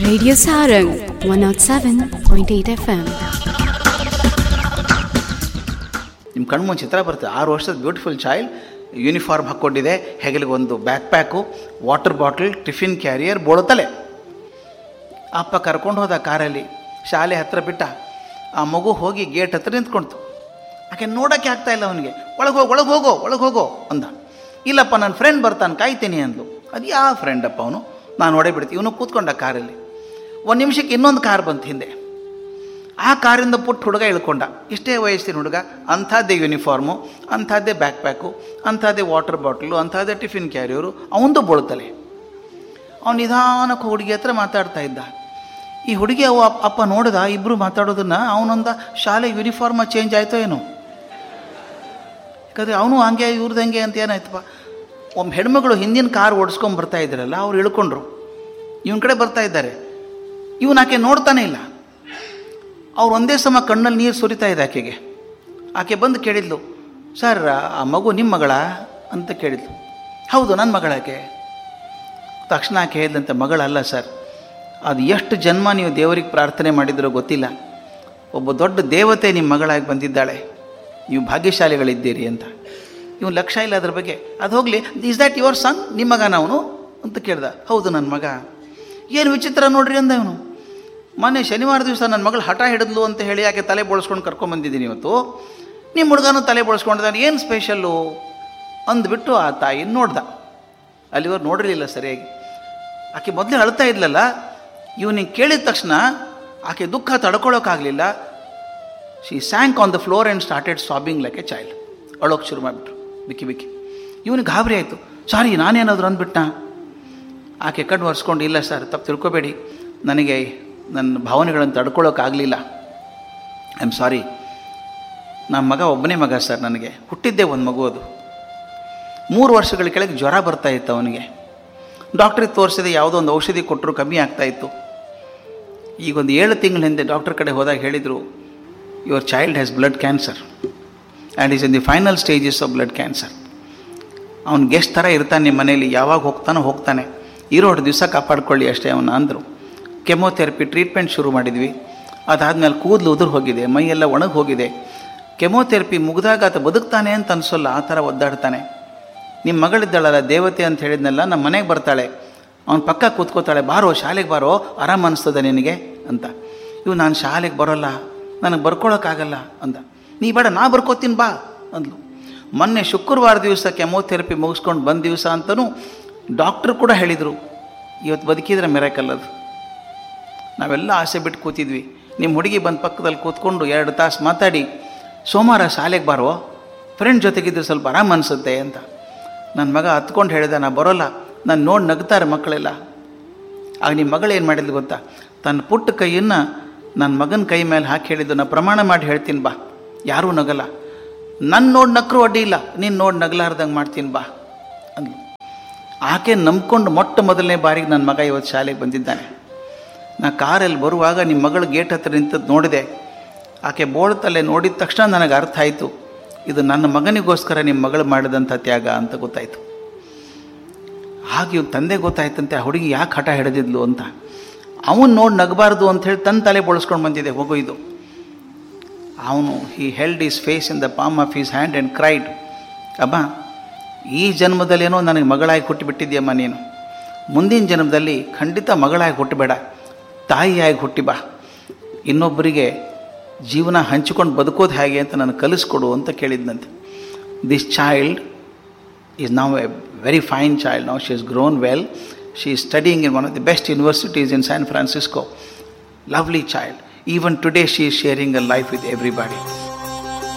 Radio Sarang 107.8 FM. ನಿಮ್ಮ ಕಣ್ಣು ಮುಂದೆ ಚಿತ್ರ ಬರ್ತದೆ ಆರು ವರ್ಷದ ಬ್ಯೂಟಿಫುಲ್ ಚೈಲ್ಡ್ ಯೂನಿಫಾರ್ಮ್ ಹಾಕ್ಕೊಂಡಿದೆ ಹೆಗಲಿಗೆ ಒಂದು backpack water bottle tiffin carrier ಬೋಳತಲೆ ಅಪ್ಪ ಕರ್ಕೊಂಡು ಹೋದ ಕಾರಲ್ಲಿ ಶಾಲೆ ಹತ್ರ ಬಿಟ್ಟ ಆ ಮಗು ಹೋಗಿ ಗೇಟ್ ಹತ್ರ ನಿಂತ್ಕೊಳ್ತು ಆಕೆ ನೋಡೋಕ್ಕೆ ಆಗ್ತಾ ಇಲ್ಲ ಅವನಿಗೆ ಒಳಗೆ ಹೋಗೋ ಒಳಗೆ ಹೋಗೋ ಒಳಗೆ ಹೋಗೋ ಅಂದ ಇಲ್ಲಪ್ಪ ನನ್ನ ಫ್ರೆಂಡ್ ಬರ್ತಾನೆ ಕಾಯ್ತೀನಿ ಅಂದ್ಲು ಅದು ಯಾವ ಫ್ರೆಂಡಪ್ಪ ಅವನು ನಾನು ನೋಡೇ ಬಿಡ್ತೀನಿ ಇವನು ಕೂತ್ಕೊಂಡ ಕಾರಲ್ಲಿ ಒಂದು ನಿಮಿಷಕ್ಕೆ ಇನ್ನೊಂದು ಕಾರ್ ಬಂತು ಹಿಂದೆ ಆ ಕಾರಿಂದ ಪುಟ್ಟ ಹುಡುಗ ಇಳ್ಕೊಂಡ ಇಷ್ಟೇ ವಯಸ್ಸಿನ ಹುಡುಗ ಅಂಥದ್ದೇ ಯೂನಿಫಾರ್ಮು ಅಂಥದ್ದೇ ಬ್ಯಾಕ್ ಪ್ಯಾಕು ಅಂಥದ್ದೇ ವಾಟರ್ ಬಾಟ್ಲು ಅಂಥದ್ದೇ ಟಿಫಿನ್ ಕ್ಯಾರಿಯರು ಅವಂದು ಬೋಳ್ತಲೆ ಅವನು ನಿಧಾನಕ್ಕೆ ಹುಡುಗಿ ಹತ್ರ ಮಾತಾಡ್ತಾ ಇದ್ದ ಈ ಹುಡುಗಿ ಅವ ಅಪ್- ಅಪ್ಪ ನೋಡಿದ ಇಬ್ಬರು ಮಾತಾಡೋದನ್ನ ಅವನೊಂದ ಶಾಲೆ ಯೂನಿಫಾರ್ಮ ಚೇಂಜ್ ಆಯಿತೋ ಏನೋ ಯಾಕಂದರೆ ಅವನು ಹಂಗೆ ಇವ್ರದ್ದು ಹಂಗೆ ಅಂತ ಏನಾಯ್ತಪ್ಪ ಒಮ್ಮೆ ಹೆಣ್ಮಗಳು ಹಿಂದಿನ ಕಾರ್ ಓಡಿಸ್ಕೊಂಡು ಬರ್ತಾ ಇದ್ದಾರಲ್ಲ ಅವ್ರು ಇಳ್ಕೊಂಡ್ರು ಇವನ ಕಡೆ ಬರ್ತಾ ಇದ್ದಾರೆ ಇವನು ಆಕೆ ನೋಡ್ತಾನೆ ಇಲ್ಲ ಅವ್ರು ಒಂದೇ ಸಮ ಕಣ್ಣಲ್ಲಿ ನೀರು ಸುರಿತಾ ಇದೆ ಆಕೆಗೆ ಆಕೆ ಬಂದು ಕೇಳಿದ್ಲು ಸರ್ ಆ ಮಗು ನಿಮ್ಮ ಮಗಳ ಅಂತ ಕೇಳಿದ್ಲು ಹೌದು ನನ್ನ ಮಗಳಾಕೆ ತಕ್ಷಣ ಆಕೆ ಹೇಳಿದಂತೆ ಮಗಳಲ್ಲ ಸರ್ ಅದು ಎಷ್ಟು ಜನ್ಮ ನೀವು ದೇವರಿಗೆ ಪ್ರಾರ್ಥನೆ ಮಾಡಿದ್ರೋ ಗೊತ್ತಿಲ್ಲ ಒಬ್ಬ ದೊಡ್ಡ ದೇವತೆ ನಿಮ್ಮ ಮಗಳಾಗಿ ಬಂದಿದ್ದಾಳೆ ನೀವು ಭಾಗ್ಯಶಾಲಿಗಳಿದ್ದೀರಿ ಅಂತ ಇವ್ನು ಲಕ್ಷ್ಯ ಇಲ್ಲ ಅದ್ರ ಬಗ್ಗೆ ಅದು ಹೋಗಲಿ ಇಸ್ ದ್ಯಾಟ್ ಯುವರ್ ಸನ್ ನಿಮ್ಮ ಮಗನ ಅವನು ಅಂತ ಕೇಳ್ದ ಹೌದು ನನ್ನ ಮಗ ಏನು ವಿಚಿತ್ರ ನೋಡ್ರಿ ಅಂದ ಅವನು ಮೊನ್ನೆ ಶನಿವಾರ ದಿವಸ ನನ್ನ ಮಗಳು ಹಠ ಹಿಡಿದ್ಲು ಅಂತ ಹೇಳಿ ಯಾಕೆ ತಲೆ ಬೋಳ್ಸ್ಕೊಂಡು ಕರ್ಕೊಂಬಂದಿದ್ದೀನಿ ಇವತ್ತು ನಿಮ್ಮ ಹುಡುಗನೂ ತಲೆ ಬೋಳ್ಸ್ಕೊಂಡಿದ್ದಾನೆ ಏನು ಸ್ಪೆಷಲ್ಲು ಅಂದ್ಬಿಟ್ಟು ಆ ತಾಯಿ ನೋಡ್ದ ಅಲ್ಲಿವರೆಗೆ ನೋಡಿರಲಿಲ್ಲ ಸರಿಯಾಗಿ ಆಕೆ ಮೊದಲೇ ಅಳ್ತಾ ಇದ್ಲಲ್ಲ ಇವನಿಗೆ ಕೇಳಿದ ತಕ್ಷಣ ಆಕೆ ದುಃಖ ತಡ್ಕೊಳ್ಳೋಕ್ಕಾಗಲಿಲ್ಲ she sank on the floor and started sobbing like a child ಅಳೋಕೆ ಶುರು ಮಾಡಿಬಿಟ್ರು ಬಿಕ್ಕಿ ಬಿಕ್ಕಿ ಇವನಿಗೆ ಗಾಬರಿ ಆಯಿತು ಸಾರಿ ನಾನೇನಾದರೂ ಅಂದ್ಬಿಟ್ಟ ಆಕೆ ಕಣ್ಣು ಒರೆಸ್ಕೊಂಡು ಇಲ್ಲ ಸರ್ ತಪ್ಪು ತಿಳ್ಕೊಬೇಡಿ ನನಗೆ ನನ್ನ ಭಾವನೆಗಳನ್ನು ತಡ್ಕೊಳ್ಳೋಕ್ಕಾಗಲಿಲ್ಲ ಐ ಆಮ್ ಸಾರಿ ನನ್ನ ಮಗ ಒಬ್ಬನೇ ಮಗ ಸರ್ ನನಗೆ ಹುಟ್ಟಿದ್ದೇ ಒಂದು ಮಗು ಅದು ಮೂರು ವರ್ಷಗಳ ಕೆಳಗೆ ಜ್ವರ ಬರ್ತಾ ಇತ್ತು ಅವನಿಗೆ ಡಾಕ್ಟ್ರಿಗೆ ತೋರಿಸಿದೆ ಯಾವುದೋ ಒಂದು ಔಷಧಿ ಕೊಟ್ಟರು ಕಮ್ಮಿ ಆಗ್ತಾ ಇತ್ತು ಈಗ ಒಂದು ಏಳು ತಿಂಗಳ ಹಿಂದೆ ಡಾಕ್ಟರ್ ಕಡೆ ಹೋದಾಗ ಹೇಳಿದರು your child has blood cancer and is in the final stages of blood cancer ಅವ್ನು ಗೆಸ್ಟ್ ಥರ ಇರ್ತಾನೆ ನಿಮ್ಮ ಮನೇಲಿ ಯಾವಾಗ ಹೋಗ್ತಾನೋ ಹೋಗ್ತಾನೆ ಇರೋಷ್ಟು ದಿವಸ ಕಾಪಾಡ್ಕೊಳ್ಳಿ ಅಷ್ಟೇ ಅವನ ಅಂದರು ಕೆಮೊಥೆರಪಿ ಟ್ರೀಟ್ಮೆಂಟ್ ಶುರು ಮಾಡಿದ್ವಿ ಅದಾದಮೇಲೆ ಕೂದಲು ಉದುರು ಹೋಗಿದೆ ಮೈಯೆಲ್ಲ ಒಣಗಿ ಹೋಗಿದೆ ಕೆಮೊಥೆರಪಿ ಮುಗಿದಾಗ ಆತ ಬದುಕ್ತಾನೆ ಅಂತ ಅನಿಸೋಲ್ಲ ಆ ಥರ ಒದ್ದಾಡ್ತಾನೆ ನಿಮ್ಮ ಮಗಳಿದ್ದಾಳಲ್ಲ ದೇವತೆ ಅಂತ ಹೇಳಿದ್ನಲ್ಲ ನಮ್ಮ ಮನೆಗೆ ಬರ್ತಾಳೆ ಅವನ ಪಕ್ಕ ಕೂತ್ಕೋತಾಳೆ ಬಾರೋ ಶಾಲೆಗೆ ಬಾರೋ ಆರಾಮ ಅನಿಸ್ತದೆ ನಿನಗೆ ಅಂತ ಇವು ನಾನು ಶಾಲೆಗೆ ಬರೋಲ್ಲ ನನಗೆ ಬರ್ಕೊಳಕ್ಕಾಗಲ್ಲ ಅಂದ ನೀ ಬೇಡ ನಾ ಬರ್ಕೋತೀನಿ ಬಾ ಅಂದ್ಲು ಮೊನ್ನೆ ಶುಕ್ರವಾರ ದಿವಸ ಕೆಮೊಥೆರಪಿ ಮುಗಿಸ್ಕೊಂಡು ಬಂದ ದಿವಸ ಅಂತಲೂ ಡಾಕ್ಟ್ರು ಕೂಡ ಹೇಳಿದರು ಇವತ್ತು ಬದುಕಿದ್ರೆ ಮೆರಕಲ್ ಅದು ನಾವೆಲ್ಲ ಆಸೆ ಬಿಟ್ಟು ಕೂತಿದ್ವಿ ನಿಮ್ಮ ಹುಡುಗಿ ಬಂದು ಪಕ್ಕದಲ್ಲಿ ಕೂತ್ಕೊಂಡು ಎರಡು ತಾಸು ಮಾತಾಡಿ ಸೋಮವಾರ ಶಾಲೆಗೆ ಬಾರೋ ಫ್ರೆಂಡ್ ಜೊತೆಗಿದ್ರೆ ಸ್ವಲ್ಪ ಆರಾಮ ಅನಿಸುತ್ತೆ ಅಂತ ನನ್ನ ಮಗ ಹತ್ಕೊಂಡು ಹೇಳಿದ ನಾ ಬರೋಲ್ಲ ನಾನು ನೋಡಿ ನಗ್ತಾರೆ ಮಕ್ಕಳೆಲ್ಲ ಆಗ ನಿಮ್ಮ ಮಗಳು ಏನು ಮಾಡಿದ್ಲು ಗೊತ್ತಾ ತನ್ನ ಪುಟ್ಟ ಕೈಯನ್ನು ನನ್ನ ಮಗನ ಕೈ ಮೇಲೆ ಹಾಕಿ ಹೇಳಿದ್ದು ನಾ ಪ್ರಮಾಣ ಮಾಡಿ ಹೇಳ್ತೀನಿ ಬಾ ಯಾರೂ ನಗಲ್ಲ ನನ್ನ ನೋಡಿ ನಕ್ಕರು ಅಡ್ಡಿ ಇಲ್ಲ ನೀನು ನೋಡಿ ನಗಲಾರ್ದಂಗೆ ಮಾಡ್ತೀನಿ ಬಾ ಅಂದ್ಲು ಆಕೆ ನಂಬ್ಕೊಂಡು ಮೊಟ್ಟ ಮೊದಲನೇ ಬಾರಿಗೆ ನನ್ನ ಮಗ ಇವತ್ತು ಶಾಲೆಗೆ ಬಂದಿದ್ದಾನೆ ನಾ ಕಾರಲ್ಲಿ ಬರುವಾಗ ನಿಮ್ಮ ಮಗಳು ಗೇಟ್ ಹತ್ರ ನಿಂತದ್ದು ನೋಡಿದೆ ಆಕೆ ಬೋಳ್ತಲ್ಲೇ ನೋಡಿದ ತಕ್ಷಣ ನನಗೆ ಅರ್ಥ ಆಯಿತು ಇದು ನನ್ನ ಮಗನಿಗೋಸ್ಕರ ನಿಮ್ಮ ಮಗಳು ಮಾಡಿದಂಥ ತ್ಯಾಗ ಅಂತ ಗೊತ್ತಾಯಿತು ಹಾಗೆ ಇವ್ನ ತಂದೆ ಗೊತ್ತಾಯ್ತಂತೆ ಆ ಹುಡುಗಿ ಯಾಕೆ ಹಠ ಹಿಡಿದಿದ್ಲು ಅಂತ ಅವನು ನೋಡಿ ನಗಬಾರ್ದು ಅಂಥೇಳಿ ತನ್ನ ತಲೆ ಬೋಳಿಸ್ಕೊಂಡು ಬಂದಿದೆ ಹೋಗೋ ಇದು ಅವನು he held his face in the palm of his hand and cried ಅಬ್ಬ ಈ ಜನ್ಮದಲ್ಲೇನೋ ನನಗೆ ಮಗಳಾಗಿ ಹುಟ್ಟಿಬಿಟ್ಟಿದ್ಯಮ್ಮ ನೀನು ಮುಂದಿನ ಜನ್ಮದಲ್ಲಿ ಖಂಡಿತ ಮಗಳಾಗಿ ಹುಟ್ಟಬೇಡ ತಾಯಿಯಾಗಿ ಹುಟ್ಟಿ ಬಾ ಇನ್ನೊಬ್ಬರಿಗೆ ಜೀವನ ಹಂಚಿಕೊಂಡು ಬದುಕೋದು ಹೇಗೆ ಅಂತ ನನಗೆ ಕಲಿಸ್ಕೊಡು ಅಂತ ಕೇಳಿದ್ನಂತೆ ದಿಸ್ ಚೈಲ್ಡ್ ಈಸ್ ನಾವ್ ಎ ವೆರಿ ಫೈನ್ ಚೈಲ್ಡ್ ನಾವು she is grown well she is studying in one of the best universities in San Francisco lovely child even today she is sharing a life with everybody